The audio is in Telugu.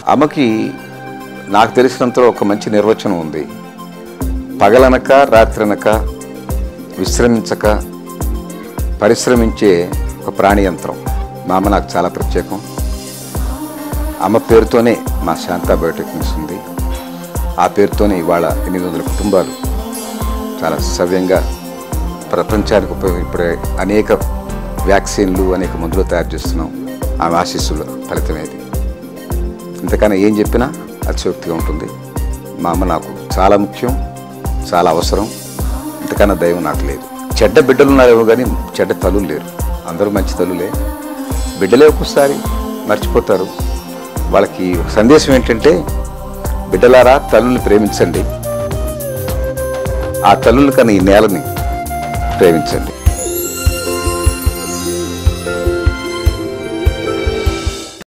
అమ్మకి నాకు తెలిసినంతలో ఒక మంచి నిర్వచనం ఉంది పగలనక రాత్రనక విశ్రమించక పరిశ్రమించే ఒక ప్రాణి యంత్రం మా అమ్మ నాకు చాలా ప్రత్యేకం అమ్మ పేరుతోనే మా శాంతా బయోటెక్నిక్స్ ఉంది ఆ పేరుతోనే ఇవాళ ఎనిమిది వందల కుటుంబాలు చాలా సవ్యంగా ప్రపంచానికి ఉపయోగపడే అనేక వ్యాక్సిన్లు అనేక మందులు తయారు చేస్తున్నాం ఆమె ఆశీస్సుల ఫలితమేది ఇంతకన్నా ఏం చెప్పినా అతిశయోక్తిగా ఉంటుంది మా అమ్మ నాకు చాలా ముఖ్యం చాలా అవసరం ఇంతకన్నా దైవం నాకు లేదు చెడ్డ బిడ్డలు ఉన్నారేమో కానీ చెడ్డ తల్లులు లేరు అందరూ మంచి తల్లులే బిడ్డలే ఒక్కోసారి మర్చిపోతారు వాళ్ళకి ఒక సందేశం ఏంటంటే బిడ్డలారా తల్లుల్ని ప్రేమించండి ఆ తల్లుల కన్నా ఈ నేలని ప్రేమించండి